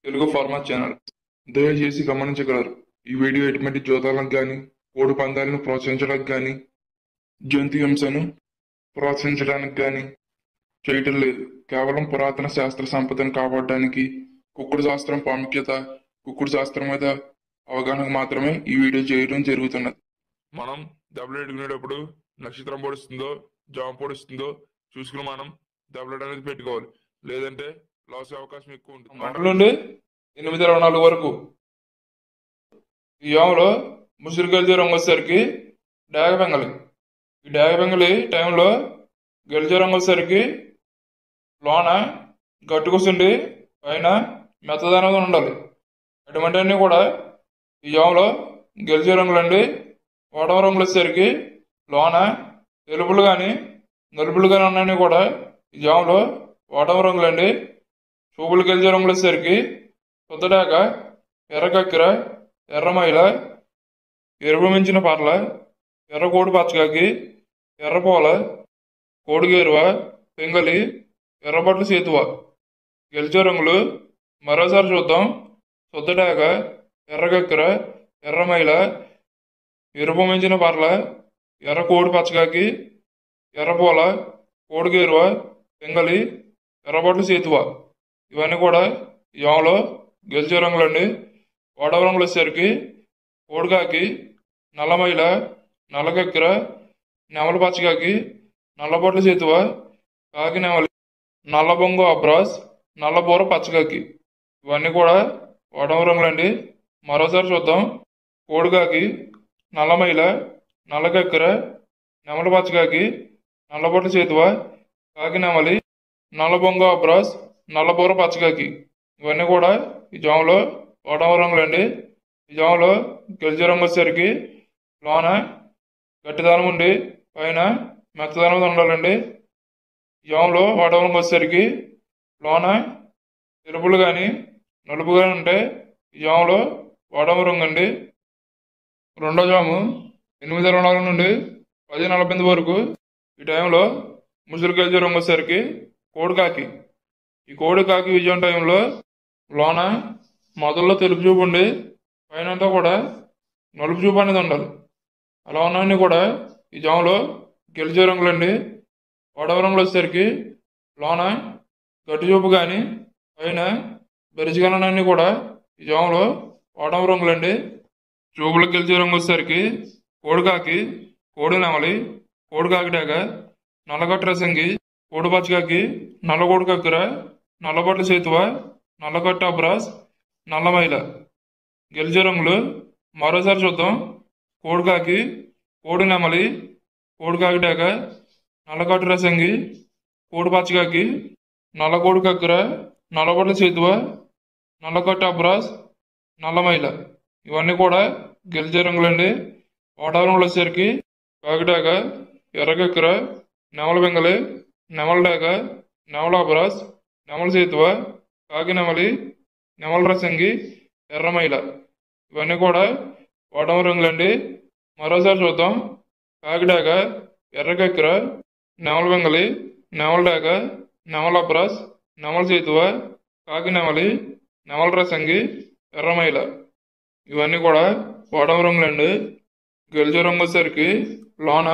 Telugu format channel దయచేసి గమనించగలరు ఈ వీడియో ఎటువంటి జోదాలకు కానీ కోడి పందాలను ప్రోత్సహించడానికి కానీ జంతు హింసను ప్రోత్సహించడానికి కానీ చేయటం లేదు కేవలం పురాతన శాస్త్ర సంపదను కాపాడడానికి కుక్కుడు శాస్త్రం ప్రాముఖ్యత కుక్కుడు శాస్త్రం మీద అవగాహనకు మాత్రమే ఈ వీడియో చేయడం జరుగుతున్నది మనం దెబ్బలు ఎడుకునేటప్పుడు నక్షత్రం పొడుస్తుందో జామ పొడుస్తుందో చూసుకుని మనం దెబ్బలు అనేది పెట్టుకోవాలి లేదంటే లాస్ అయ్యే అవకాశం ఎక్కువ ఉంటుంది గంటల నుండి ఎనిమిది ఇరవై నాలుగు వరకు ఈ యామలో ముసురు గెలిచే రంగు వచ్చేసరికి డాగ బెంగలి ఈ డాగ బెంగలి టైంలో గెలిచే రంగు వచ్చేసరికి లోన గట్టుకొస్తుండి పైన మెత్తదనంగా ఉండాలి అటువంటివన్నీ కూడా ఈ జాములో గెలిచే రంగులండి ఓటమ రంగులు వచ్చేసరికి లోన తెలుపులు కానీ నలుపులు కానీ ఉన్నాయని కూడా ఈ జాములో ఓటమ రంగులండి చూపులు గెలిచే రంగులు వచ్చేసరికి కొత్తడాక ఎర్ర కక్కెర ఎర్ర మైల ఎరుపు మించిన పర్ల ఎర్ర కోడి పచ్చకాకి ఎర్ర పూల కోడిగేరువ పెంగలి ఎర్రబట్ల సేతువ గెలిచే రంగులు మరోసారి చూద్దాం సొద్దడాక ఎర్ర కక్కెర ఎర్ర మైల ఎరుపు మించిన పర్ల ఎర్ర కోడి పచ్చకాకి ఎర్ర పూల కోడిగేరువ పెంగలి ఎర్రబట్ల సేతువ ఇవన్నీ కూడా యామలో గెలిచే రంగులండి ఓడవ రంగులు వచ్చేసరికి కోడికాకి నల్లమైల నల్లకక్కెర నెమల పచ్చకాకి నల్లబొట్ల చేతువ కాకి నెమలి నల్ల బొంగు అబ్రాస్ నల్లబూర పచ్చకాకి ఇవన్నీ కూడా ఓడవ రంగులండి మరోసారి చూద్దాం కోడికాకి నల్లమైల నల్లకక్కెర నెమల పచ్చకాకి నల్లబొట్ల చేతువ కాకి నెమలి నల్ల బొంగు అబ్రాస్ నల్లబూర పచ్చకాకి ఇవన్నీ కూడా ఈ జాములో ఓటమ రంగులండి ఈ జాములో గెలిచే రంగు వచ్చేసరికి లోన గట్టిదనం ఉండి పైన మెత్తదనం మీద ఉండాలండి ఈ జాములో ఓటమ రంగు వచ్చేసరికి లోన ఎరుపులు కానీ నలుపు కానీ ఉంటే ఈ జాములో ఓటమ రంగు అండి రెండో జాము ఎనిమిది ఇరవై నాలుగు నుండి పది నలభై ఎనిమిది వరకు ఈ టైంలో ముసురు గెలిచే రంగు వచ్చేసరికి కోడికాకి ఈ కోడికాకి విజయం టైంలో లోన మొదల్లో తెలుపు చూపు ఉండి పైన అంతా కూడా నలుపు చూపు అనేది ఉండాలి అలా ఉన్నవన్నీ కూడా ఈ జాములో గెలిచే రంగులండి వడవ రంగులు వచ్చేసరికి లోన గట్టి చూపు కానీ పైన బెరిచిగలనన్నీ కూడా ఈ జాములో వడవ రంగులండి చూపులకు గెలిచే రంగు వచ్చేసరికి కోడికాకి కోడి నెమలి కోడికాకి డాగ నల్లగట్ట రసంగి కోడి పచ్చకాకి నల్లగోడు కక్కుర నల్లబొట్ల చేతువ నల్లగట్ట అబ్రాస్ నల్లమైల గెలిచే రంగులు మరోసారి చూద్దాం కోడికాకి కోడి నెమలి కోడికాకి డాక నల్లగట్ట రసంగి కోడి పచ్చకాకి నల్లగోడు కక్కుర నల్లబొట్ల చేతువ నల్లగట్ట అబ్రాస్ నల్లమైల ఇవన్నీ కూడా గెలిచే రంగులండి ఓటా రంగులు వచ్చేసరికి కాకిడాక ఎర్రకక్కర నెమల బెంగలి నెమల డాక నెమల అబ్రాస్ నెమల చేతువ కాకి నెమలి నెమల రసంగి ఎర్రమైల ఇవన్నీ కూడా ఓటమ రంగులండి మరోసారి చూద్దాం కాకిడాక ఎర్రకక్కర నెమల బెంగలి నెమల డాక నెమల అబ్రాస్ నెమల చేతువ కాకి నెమలి నెమల రసంగి ఎర్రమైల ఇవన్నీ కూడా ఓటమ రంగులండి గెలిచే రంగు వచ్చేసరికి లోన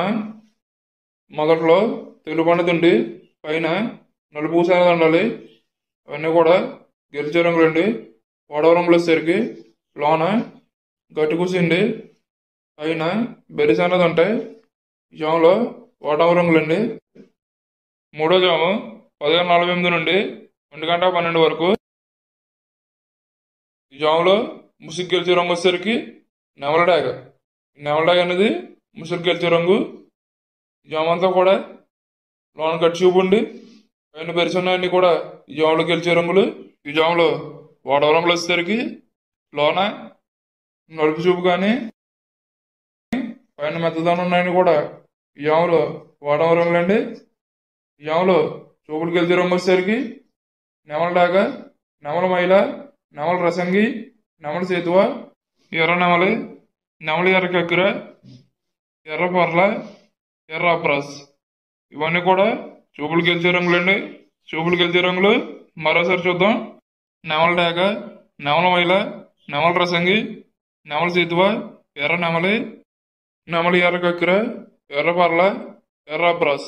మొదట్లో తెలుపు అనేది ఉండి పైన నలుపు పూస అనేది ఉండాలి అవన్నీ కూడా గెలిచే రంగులండి ఓడవ రంగులు వచ్చేసరికి లోన గట్టి కూసిండి పైన బెరిస అనేది ఉంటాయి ఈ జాములో ఓటవ రంగులండి మూడో జాము పదిహేను నలభై ఎనిమిది నుండి ఒంటి గంట పన్నెండు వరకు ఈ జాములో ముసుగు గెలిచే రంగు వచ్చేసరికి నెమల డాగ నెమల డాగ అనేది ముసుగు గెలిచే రంగు ఈ జామ అంతా కూడా లోన కట్టి చూపు ఉండి పైన పెరుచున్నాయన్నీ కూడా ఈ జాములో గెలిచే రంగులు ఈ జాములో ఓడవ రంగులు వచ్చేసరికి లోన నలుపు చూపు కానీ పైన మెత్తదనం ఉన్నాయని కూడా ఈ జాములో ఓడవ రంగులండి ఈ జాములో చూపులు గెలిచే రంగు వచ్చేసరికి నెమల డాగ నెమల మైల నెమల రసంగి నెమల సేతువ ఎర్ర నెమలి నెమలి ఎర్ర కక్కుర ఎర్ర పర్ల ఎర్ర అప్రాస్ ఇవన్నీ కూడా చూపులు గెలిచే రంగులండి చూపులు గెలిచే రంగులు మరోసారి చూద్దాం నెమల డాగ నెమల మైల నెమల రసంగి నెమల సీతువ ఎర్ర నెమలి నెమలి ఎర్ర కక్కెర ఎర్ర పర్ల ఎర్ర బ్రాస్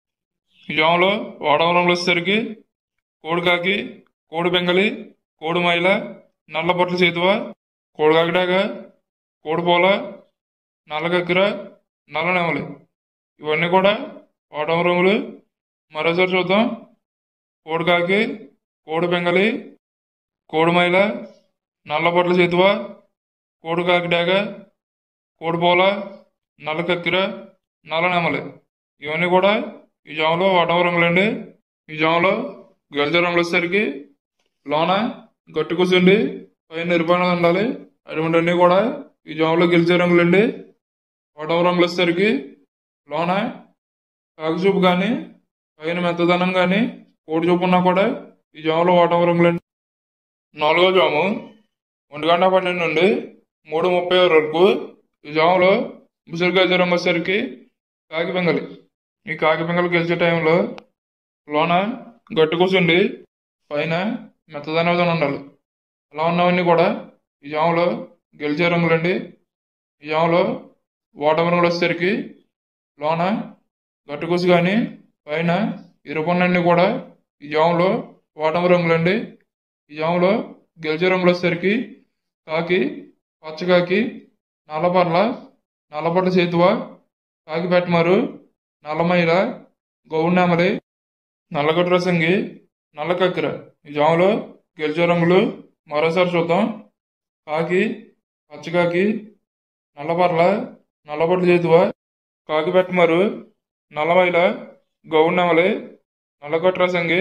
ఈ జాములో వాడవరంలో వచ్చేసరికి కోడికాకి కోడి బెంగలి కోడి మైల నల్ల బొట్ల చేతువ కోడికాకిడాక కోడిపోల నల్ల కక్కెర నల్ల నెమలి ఇవన్నీ కూడా వాటం రంగులు మరోసారి చూద్దాం కోడికాకి కోడి బెంగలి కోడి మైల నల్ల బొట్ల చేతువ కోడికాకి డాగ కోడిపోల నల్ల కక్కెర నల్ల నెమలి ఇవన్నీ కూడా ఈ జాములో వాటం రంగులండి ఈ జాములో గెలిచే రంగులు వచ్చేసరికి లోన గట్టు కూర్చుండి పైన నిర్మాణం ఉండాలి అటువంటివన్నీ కూడా ఈ జాములో గెలిచే రంగులండి వాటం రంగులు వచ్చేసరికి లోన కాకుచూపు కానీ పైన మెత్తదనం కానీ కోడి చూపు ఉన్నా కూడా ఈ జాములో వాటం రంగులండి నాలుగో జాము ఒంటి గంట పన్నెండు నుండి మూడు ముప్పై ఆరు వరకు ఈ జాములో ముసురు గెలిచే రంగు వచ్చేసరికి కాకి పెంగలి ఈ కాకి పెంగలు గెలిచే టైంలో లోన గట్టు కూర్చుండి పైన మెత్తదనం ఉండాలి అలా ఉన్నవన్నీ కూడా ఈ జాములో గెలిచే రంగులండి ఈ జాములో ఓటమి రంగులు వచ్చేసరికి లోన గట్టుకూసి కానీ పైన ఇరుపన్నన్ని కూడా ఈ జాములో ఓటమి రంగులండి ఈ జాములో గెలిచే రంగులు వచ్చేసరికి కాకి పచ్చకాకి నల్లపర్ల నల్లపట్ల చేతువ కాకి పెట్టమారు నల్లమైల గౌన్నెమలి నల్లగొట్టు రసంగి నల్ల కక్కెర ఈ జాములో గెలిచే రంగులు మరోసారి చూద్దాం కాకి పచ్చకాకి నల్లపర్ల నల్లబొట్ల చేతువ కాకి పెట్టమారు నల్లమైల గౌన్నెమలి నల్లగొట్టు రసంగి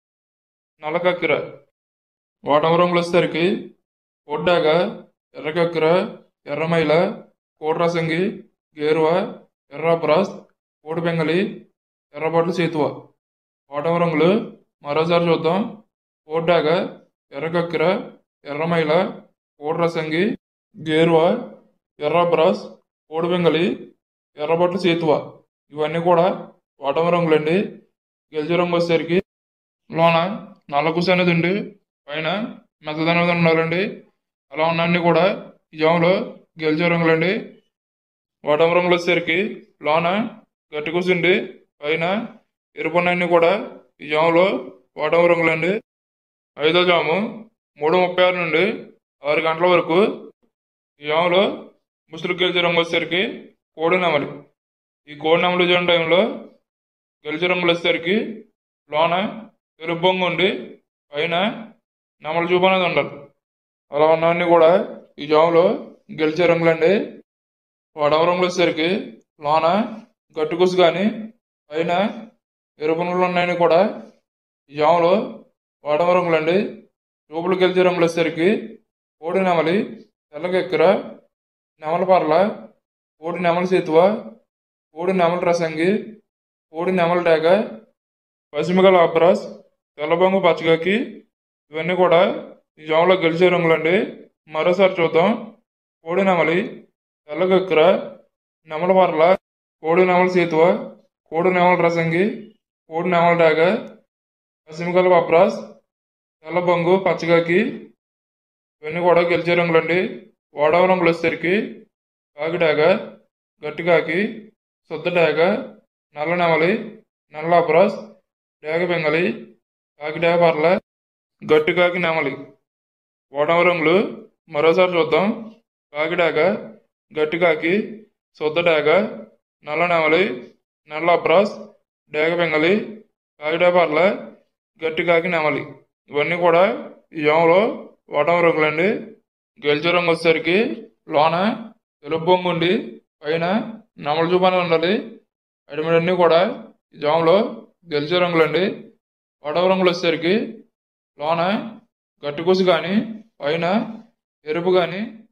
నల్ల కక్కెర ఓటమి రంగులు వచ్చేసరికి ఒడ్డాక ఎర్ర కక్కెర ఎర్రమైల కోడి రసంగి గేరువ ఎర్ర బ్రాస్ కోడి బెంగలి ఎర్రబొట్ల చేతువ ఓటమి రంగులు మరోసారి చూద్దాం ఓడ్డాక ఎర్ర కక్కెర ఎర్రమైల కోడి రసంగి గేరువ ఎర్ర బ్రాస్ కోడి బెంగలి ఎర్రబొట్ల చేతువ ఇవన్నీ కూడా ఓటమి రంగులండి గెలిచే రంగు వచ్చేసరికి లోన నల్లకుస అనేది ఉండి పైన మెత్తదనేది ఉండాలండి అలా ఉన్నన్ని కూడా ఈ జాములో గెలిచే రంగులండి ఓటమి రంగులు వచ్చేసరికి లోన గట్టి కూర్చుండి పైన ఎరుపున్నన్ని కూడా ఈ జాములో ఓటమి రంగులండి ఐదో జాము మూడు ముప్పై ఆరు నుండి ఆరు గంటల వరకు ఈ జాములో ముసురు గెలిచే రంగు వచ్చేసరికి కోడి నెమలి ఈ కోడి నెమలి చేయడం టైంలో గెలిచే రంగులు వచ్చేసరికి లోన ఎరుపు బొంగు ఉండి పైన నెమల చూపు అనేది ఉండాలి అలా ఉన్నవన్నీ కూడా ఈ జాములో గెలిచే రంగులండి వడవ రంగులు వచ్చేసరికి లోన గట్టుకుసు కానీ పైన ఎరుపు రంగులు ఉన్నాయని కూడా ఈ జాములో వడవ రంగులండి చూపులు గెలిచే రంగులు వచ్చేసరికి కోడి నెమలి తెల్లకెక్కర నెమల పర్ల కోడి నెమల చేతువ కోడి నెమల రసంగి కోడి నెమల డాగ పశ్చిమగల అబ్రాస్ తెల్లబొంగు పచ్చగాకి ఇవన్నీ కూడా ఈ జాములో గెలిచే రంగులండి మరోసారి చూద్దాం కోడి నెమలి తెల్లగక్కర నెమల పర్ల కోడి నెమల సీతువ కోడి నెమల రసంగి కోడి నెమల డాగ పశ్చిమగల అబ్రాస్ తెల్లబొంగు పచ్చగాకి ఇవన్నీ కూడా గెలిచే రంగులండి ఓడవ రంగులు వచ్చేసరికి కాకిడాగ గట్టికాకి శుద్ధ డాగ నల్ల నెమలి నల్ల అబ్రాస్ డేగ బెంగలి కాకిడాగ పర్ల గట్టికాకి నెమలి ఓడవ రంగులు మరోసారి చూద్దాం కాకిడాగ గట్టికాకి శుద్ధ డాగ నల్ల నెమలి నల్ల అబ్రాస్ డేగ బెంగలి కాకిడాగ పర్ల గట్టికాకి నెమలి ఇవన్నీ కూడా ఈ జాములో ఓటమ రంగులండి గెలిచే రంగు వచ్చేసరికి లోన తెలుపు బొంగు ఉండి పైన నమల చూపానే ఉండాలి అడిమిడన్నీ కూడా ఈ జాములో గెలిచే రంగులండి ఓటమ రంగులు వచ్చేసరికి లోన గట్టుకూసి కానీ పైన ఎరుపు కానీ